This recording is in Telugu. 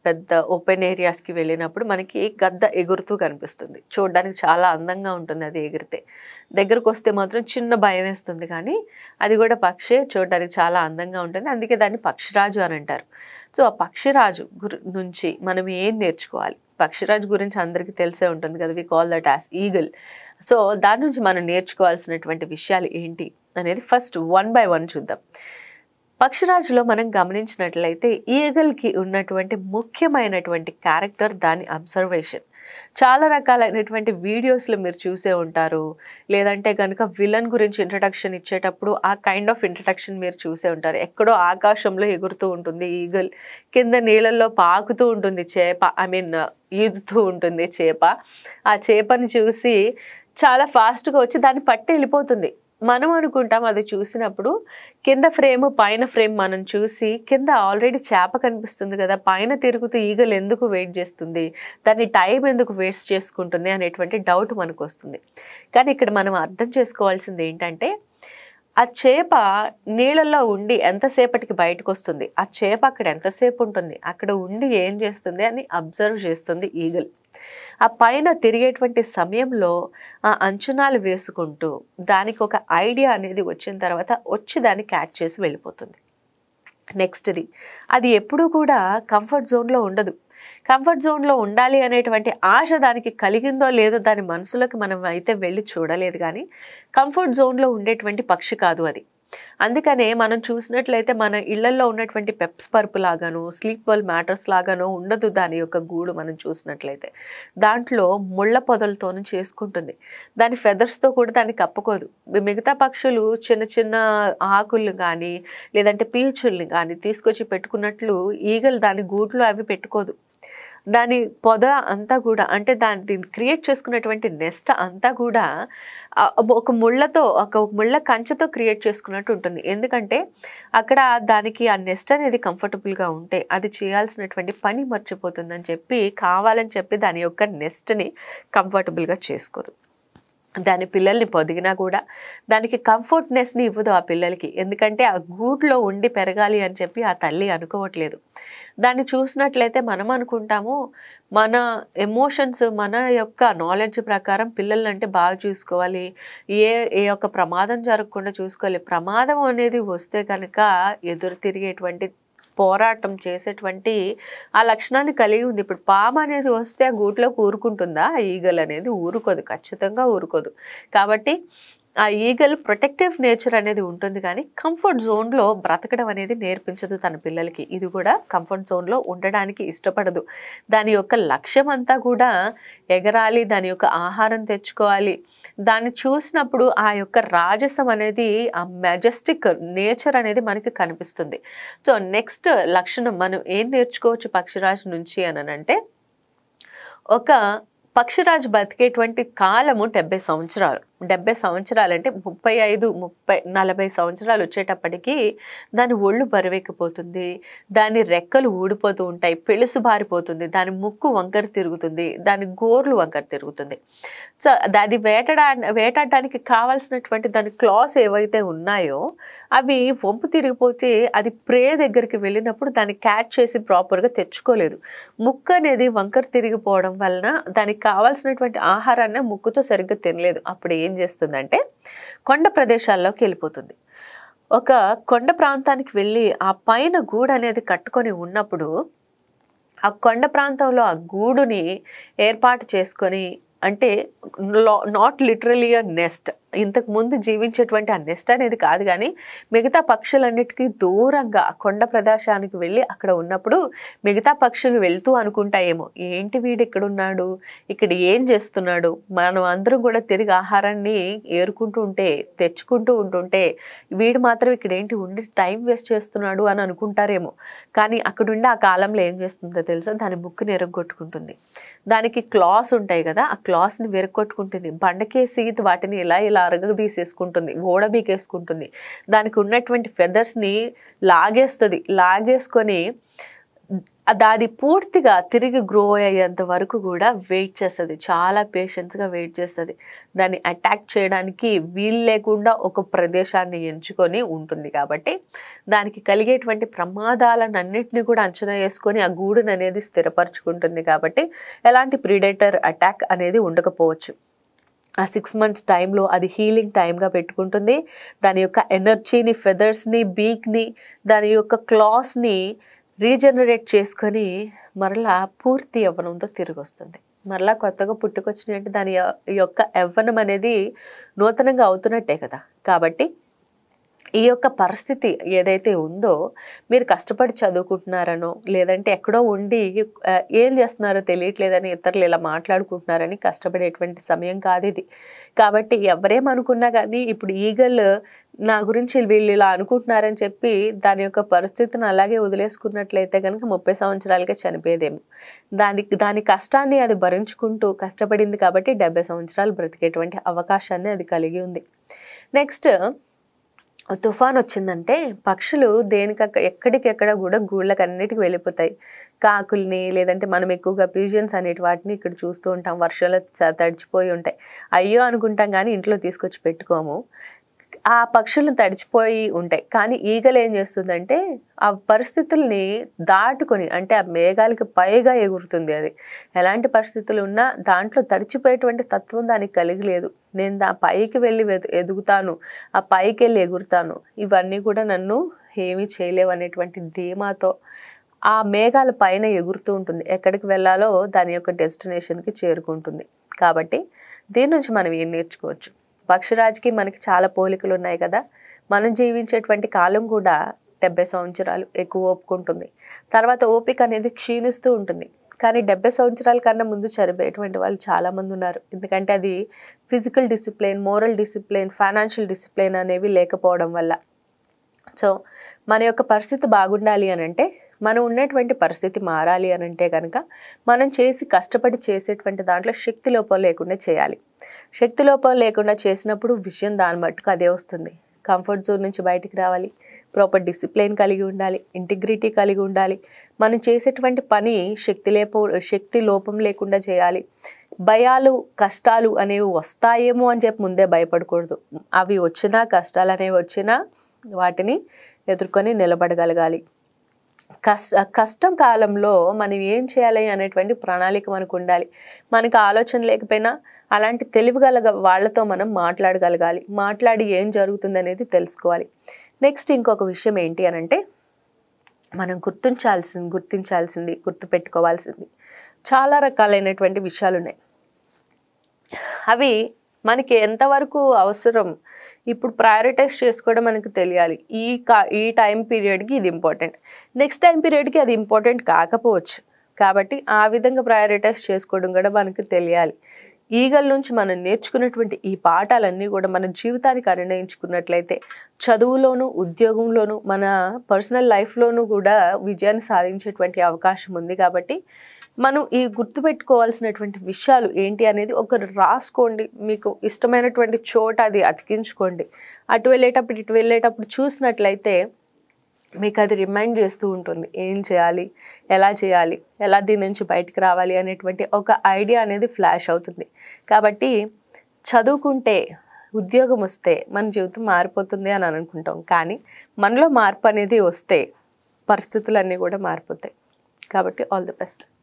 పెద్ద ఓపెన్ ఏరియాస్కి వెళ్ళినప్పుడు మనకి గద్ద ఎగురుతూ కనిపిస్తుంది చూడడానికి చాలా అందంగా ఉంటుంది అది ఎగిరితే దగ్గరకు వస్తే మాత్రం చిన్న భయం వేస్తుంది కానీ అది కూడా పక్షే చూడడానికి చాలా అందంగా ఉంటుంది అందుకే దాన్ని పక్షిరాజు అని అంటారు సో ఆ పక్షిరాజు గురి నుంచి మనం ఏం నేర్చుకోవాలి పక్షిరాజు గురించి అందరికీ తెలిసే ఉంటుంది కదా we call that as eagle so దాని నుంచి మనం నేర్చుకోవాల్సినటువంటి విషయాలు ఏంటి అనేది ఫస్ట్ వన్ బై వన్ చూద్దాం పక్షిరాజులో మనం గమనించినట్లయితే ఈగల్కి ఉన్నటువంటి ముఖ్యమైనటువంటి క్యారెక్టర్ దాని అబ్జర్వేషన్ చాలా రకాలైనటువంటి వీడియోస్లో మీరు చూసే ఉంటారు లేదంటే కనుక విలన్ గురించి ఇంట్రడక్షన్ ఇచ్చేటప్పుడు ఆ కైండ్ ఆఫ్ ఇంట్రడక్షన్ మీరు చూసే ఉంటారు ఎక్కడో ఆకాశంలో ఎగురుతూ ఉంటుంది ఈగల్ కింద నీళ్ళల్లో పాకుతూ ఉంటుంది చేప ఐ మీన్ ఈదుతూ ఉంటుంది చేప ఆ చేపని చూసి చాలా ఫాస్ట్గా వచ్చి దాన్ని పట్టి వెళ్ళిపోతుంది మనం అనుకుంటాం అది చూసినప్పుడు కింద ఫ్రేమ్ పైన ఫ్రేమ్ మనం చూసి కింద ఆల్రెడీ చేప కనిపిస్తుంది కదా పైన తిరుగుతూ ఈగలు ఎందుకు వెయిట్ చేస్తుంది దాన్ని టైం ఎందుకు వేస్ట్ చేసుకుంటుంది అనేటువంటి డౌట్ మనకు వస్తుంది కానీ ఇక్కడ మనం అర్థం చేసుకోవాల్సింది ఏంటంటే ఆ చేప నీళ్ళల్లో ఉండి ఎంతసేపటికి బయటకు వస్తుంది ఆ చేప అక్కడ ఎంతసేపు ఉంటుంది అక్కడ ఉండి ఏం చేస్తుంది అని అబ్జర్వ్ చేస్తుంది ఈగల్ ఆ పైన తిరిగేటువంటి సమయంలో ఆ అంచనాలు వేసుకుంటూ దానికి ఒక ఐడియా అనేది వచ్చిన తర్వాత వచ్చి దాన్ని క్యాచ్ చేసి వెళ్ళిపోతుంది నెక్స్ట్ది అది ఎప్పుడూ కూడా కంఫర్ట్ జోన్లో ఉండదు కంఫర్ట్ జోన్లో ఉండాలి అనేటువంటి ఆశ దానికి కలిగిందో లేదో దాని మనసులోకి మనం అయితే వెళ్ళి చూడలేదు కానీ కంఫర్ట్ జోన్లో ఉండేటువంటి పక్షి కాదు అది అందుకనే మనం చూసినట్లయితే మన ఇళ్లలో ఉన్నటువంటి పెప్స్ పరుపు లాగాను స్లీప్ వెల్ మ్యాటర్స్ లాగానో ఉండదు దాని యొక్క గూడు మనం చూసినట్లయితే దాంట్లో ముళ్ళ పొదలతోనూ చేసుకుంటుంది దాని ఫెదర్స్తో కూడా దాన్ని కప్పుకోదు మిగతా పక్షులు చిన్న చిన్న ఆకులు కానీ లేదంటే పీచుల్ని కానీ తీసుకొచ్చి పెట్టుకున్నట్లు ఈగలు దాని గూట్లో అవి పెట్టుకోదు దాని పొద అంతా కూడా అంటే దాని దీన్ని క్రియేట్ చేసుకున్నటువంటి నెస్ట్ అంతా కూడా ఆ, ఒక ముళ్ళతో ఒక ముళ్ళ కంచెతో క్రియేట్ చేసుకున్నట్టు ఉంటుంది ఎందుకంటే అక్కడ దానికి ఆ నెస్ట్ అనేది కంఫర్టబుల్గా ఉంటే అది చేయాల్సినటువంటి పని మర్చిపోతుందని చెప్పి కావాలని చెప్పి దాని యొక్క నెస్ట్ని కంఫర్టబుల్గా చేసుకోదు దాని పిల్లల్ని పొదిగినా కూడా దానికి కంఫర్ట్నెస్ని ఇవ్వదు ఆ పిల్లలకి ఎందుకంటే ఆ గూట్లో ఉండి పెరగాలి అని చెప్పి ఆ తల్లి అనుకోవట్లేదు దాన్ని చూసినట్లయితే మనం అనుకుంటాము మన ఎమోషన్స్ మన యొక్క నాలెడ్జ్ ప్రకారం పిల్లల్ని అంటే బాగా చూసుకోవాలి ఏ ఏ యొక్క ప్రమాదం జరగకుండా చూసుకోవాలి ప్రమాదం అనేది వస్తే కనుక ఎదురు తిరిగేటువంటి పోరాటం చేసేటువంటి ఆ లక్షణాన్ని కలిగి ఉంది ఇప్పుడు పాము అనేది వస్తే ఆ గూట్లోకి ఊరుకుంటుందా ఆ ఈగల్ అనేది ఊరుకోదు ఖచ్చితంగా ఊరుకోదు కాబట్టి ఆ ఈగల్ ప్రొటెక్టివ్ నేచర్ అనేది ఉంటుంది కానీ కంఫర్ట్ జోన్లో బ్రతకడం అనేది నేర్పించదు తన పిల్లలకి ఇది కూడా కంఫర్ట్ జోన్లో ఉండడానికి ఇష్టపడదు దాని యొక్క లక్ష్యం అంతా కూడా ఎగరాలి దాని యొక్క ఆహారం తెచ్చుకోవాలి దాన్ని చూసినప్పుడు ఆ యొక్క రాజసం అనేది ఆ మెజెస్టిక్ నేచర్ అనేది మనకి కనిపిస్తుంది సో నెక్స్ట్ లక్షణం మనం ఏం నేర్చుకోవచ్చు పక్షిరాజు నుంచి అని అంటే ఒక పక్షిరాజు బతికేటువంటి కాలము డెబ్బై సంవత్సరాలు డెబ్బై సంవత్సరాలు అంటే ముప్పై ఐదు ముప్పై నలభై సంవత్సరాలు వచ్చేటప్పటికి దాని ఒళ్ళు బరువెక్కిపోతుంది దాని రెక్కలు ఊడిపోతూ ఉంటాయి పెళుసు బారిపోతుంది దాని ముక్కు వంకర తిరుగుతుంది దాని గోర్లు వంకర తిరుగుతుంది సో దాన్ని వేటడా వేటాడడానికి కావాల్సినటువంటి దాని క్లాస్ ఏవైతే ఉన్నాయో అవి వంపు తిరిగిపోతే అది ప్రే దగ్గరికి వెళ్ళినప్పుడు దాన్ని క్యాచ్ చేసి ప్రాపర్గా తెచ్చుకోలేదు ముక్కు అనేది వంకర తిరిగిపోవడం వలన దానికి కావాల్సినటువంటి ఆహారాన్ని ముక్కుతో సరిగ్గా తినలేదు అప్పుడు ఏం చేస్తుందంటే కొండ ప్రదేశాల్లోకి వెళ్ళిపోతుంది ఒక కొండ ప్రాంతానికి వెళ్ళి ఆ పైన గూడు అనేది కట్టుకొని ఉన్నప్పుడు ఆ కొండ ప్రాంతంలో ఆ గూడుని ఏర్పాటు చేసుకొని అంటే నాట్ లిటరలీ అ నెస్ట్ ఇంతకు ముందు జీవించేటువంటి ఆ నెస్ట్ అనేది కాదు కానీ మిగతా పక్షులన్నిటికీ దూరంగా ఆ కొండ ప్రదేశానికి వెళ్ళి అక్కడ ఉన్నప్పుడు మిగతా పక్షులు వెళ్తూ అనుకుంటాయేమో ఏంటి వీడు ఇక్కడ ఉన్నాడు ఇక్కడ ఏం చేస్తున్నాడు మనం అందరం కూడా తిరిగి ఆహారాన్ని ఏరుకుంటూ ఉంటే తెచ్చుకుంటూ ఉంటుంటే వీడు మాత్రం ఇక్కడ ఏంటి ఉండి టైం వేస్ట్ చేస్తున్నాడు అని అనుకుంటారేమో కానీ అక్కడుండి ఆ కాలంలో ఏం చేస్తుందో తెలుసా దాని ముక్కుని ఎరగొట్టుకుంటుంది దానికి క్లాస్ ఉంటాయి కదా ఆ క్లాస్ని విరగొట్టుకుంటుంది బండకేసి వాటిని ఇలా ఇలా అరగదీసేసుకుంటుంది ఓడబీకేసుకుంటుంది దానికి ఉన్నటువంటి ఫెదర్స్ని లాగేస్తుంది లాగేసుకొని అది అది పూర్తిగా తిరిగి గ్రో అయ్యేంత వరకు కూడా వెయిట్ చేస్తుంది చాలా పేషెన్స్గా వెయిట్ చేస్తుంది దాన్ని అటాక్ చేయడానికి వీలు లేకుండా ఒక ప్రదేశాన్ని ఎంచుకొని ఉంటుంది కాబట్టి దానికి కలిగేటువంటి ప్రమాదాలను అన్నింటినీ కూడా అంచనా వేసుకొని ఆ గూడును అనేది స్థిరపరచుకుంటుంది కాబట్టి ఎలాంటి ప్రిడేటర్ అటాక్ అనేది ఉండకపోవచ్చు ఆ సిక్స్ మంత్స్ టైంలో అది హీలింగ్ టైంగా పెట్టుకుంటుంది దాని యొక్క ఎనర్జీని ఫెదర్స్ని బీక్ని దాని యొక్క క్లాస్ని రీజనరేట్ చేసుకొని మరలా పూర్తి యవ్వనంతో తిరిగి వస్తుంది మరలా కొత్తగా పుట్టుకొచ్చినట్టు దాని యొ- యొక్క యవ్వనం అనేది నూతనంగా అవుతున్నట్టే కదా కాబట్టి ఈ యొక్క పరిస్థితి ఏదైతే ఉందో మీరు కష్టపడి చదువుకుంటున్నారనో లేదంటే ఎక్కడో ఉండి ఆ, ఏం చేస్తున్నారో తెలియట్లేదని ఇతరులు ఇలా మాట్లాడుకుంటున్నారని కష్టపడేటువంటి సమయం కాదు ఇది కాబట్టి ఎవరేమనుకున్నా కానీ ఇప్పుడు ఈగల్ నా గురించి వీళ్ళు ఇలా అనుకుంటున్నారని చెప్పి దాని యొక్క పరిస్థితిని అలాగే వదిలేసుకున్నట్లయితే కనుక ముప్పై సంవత్సరాలకే చనిపోయేదేమో దానికి దాని కష్టాన్ని అది భరించుకుంటూ కష్టపడింది కాబట్టి డెబ్బై సంవత్సరాలు బ్రతికేటువంటి అవకాశాన్ని అది కలిగి ఉంది నెక్స్ట్ తుఫాన్ వచ్చిందంటే పక్షులు దేనికక్క ఎక్కడికెక్కడ కూడా గూళ్ళకి అన్నిటికి వెళ్ళిపోతాయి కాకుల్ని లేదంటే మనం ఎక్కువగా పీజియన్స్ అనేటి వాటిని ఇక్కడ చూస్తూ ఉంటాం వర్షంలో చ- తడిచిపోయి ఉంటాయి అయ్యో అనుకుంటాం కానీ ఇంట్లో తీసుకొచ్చి పెట్టుకోము ఆ పక్షులు తడిచిపోయి ఉంటాయి కానీ ఈగలు ఏం చేస్తుందంటే ఆ పరిస్థితుల్ని దాటుకొని అంటే ఆ మేఘాలకి పైగా ఎగురుతుంది అది ఎలాంటి పరిస్థితులు ఉన్నా దాంట్లో తడిచిపోయేటువంటి తత్వం దానికి కలిగి లేదు నేను దా పైకి వెళ్ళి వెదు- ఎదుగుతాను ఆ పైకి వెళ్ళి ఎగురుతాను ఇవన్నీ కూడా నన్ను ఏమీ చేయలేవు అనేటువంటి ధీమాతో ఆ మేఘాల పైన ఎగురుతూ ఉంటుంది ఎక్కడికి వెళ్ళాలో దాని యొక్క డెస్టినేషన్కి చేరుకుంటుంది కాబట్టి దీని నుంచి మనం ఏం నేర్చుకోవచ్చు పక్షిరాజుకి మనకి చాలా పోలికలు ఉన్నాయి కదా మనం జీవించేటువంటి కాలం కూడా డెబ్బై సంవత్సరాలు ఎక్కువ ఓపుకుంటుంది తర్వాత ఓపిక అనేది క్షీణిస్తూ ఉంటుంది కానీ డెబ్బై సంవత్సరాల కన్నా ముందు చనిపోయేటువంటి వాళ్ళు చాలామంది ఉన్నారు ఎందుకంటే అది physical discipline moral discipline financial discipline అనేవి లేకపోవడం వల్ల సో మన యొక్క పరిస్థితి బాగుండాలి అని అంటే మనం ఉన్నటువంటి పరిస్థితి మారాలి అని అంటే కనుక మనం చేసి కష్టపడి చేసేటువంటి దాంట్లో శక్తి లోపం లేకుండా చేయాలి శక్తి లోపం లేకుండా చేసినప్పుడు విషయం దాని మట్టుకు అదే వస్తుంది కంఫర్ట్ జోన్ నుంచి బయటికి రావాలి ప్రాపర్ డిసిప్లిన్ కలిగి ఉండాలి ఇంటిగ్రిటీ కలిగి ఉండాలి మనం చేసేటువంటి పని శక్తి లేపో శక్తి లోపం లేకుండా చేయాలి భయాలు కష్టాలు అనేవి వస్తాయేమో అని చెప్పి ముందే భయపడకూడదు అవి వచ్చినా కష్టాలు అనేవి వచ్చినా వాటిని ఎదుర్కొని నిలబడగలగాలి కష్ట కష్టం కాలంలో మనం ఏం చేయాలి అనేటువంటి ప్రణాళిక మనకు ఉండాలి మనకు ఆలోచన లేకపోయినా అలాంటి తెలివిగల వాళ్ళతో మనం మాట్లాడగలగాలి మాట్లాడి ఏం జరుగుతుంది అనేది తెలుసుకోవాలి నెక్స్ట్ ఇంకొక విషయం ఏంటి అని అంటే మనం గుర్తించాల్సింది గుర్తించాల్సింది గుర్తుపెట్టుకోవాల్సింది చాలా రకాలైనటువంటి విషయాలు ఉన్నాయి అవి మనకి ఎంతవరకు అవసరం ఇప్పుడు ప్రయారిటైజ్ చేసుకోవడం మనకు తెలియాలి ఈ కా ఈ టైం పీరియడ్కి ఇది ఇంపార్టెంట్ నెక్స్ట్ టైం పీరియడ్కి అది ఇంపార్టెంట్ కాకపోవచ్చు కాబట్టి ఆ విధంగా ప్రయారిటైజ్ చేసుకోవడం కూడా మనకు తెలియాలి ఈగల నుంచి మనం నేర్చుకున్నటువంటి ఈ పాఠాలన్నీ కూడా మన జీవితానికి అన్వయించుకున్నట్లయితే చదువులోను ఉద్యోగంలోను మన పర్సనల్ లైఫ్లోనూ కూడా విజయాన్ని సాధించేటువంటి అవకాశం ఉంది కాబట్టి మనం ఈ గుర్తుపెట్టుకోవాల్సినటువంటి విషయాలు ఏంటి అనేది ఒకరు రాసుకోండి మీకు ఇష్టమైనటువంటి చోట అది అతికించుకోండి అటు వెళ్ళేటప్పుడు ఇటు వెళ్ళేటప్పుడు చూసినట్లయితే మీకు అది రిమైండ్ చేస్తూ ఉంటుంది ఏం చేయాలి ఎలా చేయాలి ఎలా దీని నుంచి బయటికి రావాలి అనేటువంటి ఒక ఐడియా అనేది ఫ్లాష్ అవుతుంది కాబట్టి చదువుకుంటే ఉద్యోగం వస్తే మన జీవితం మారిపోతుంది అని అనుకుంటాం కానీ మనలో మార్పు అనేది వస్తే పరిస్థితులన్నీ కూడా మారిపోతాయి కాబట్టి ఆల్ ది బెస్ట్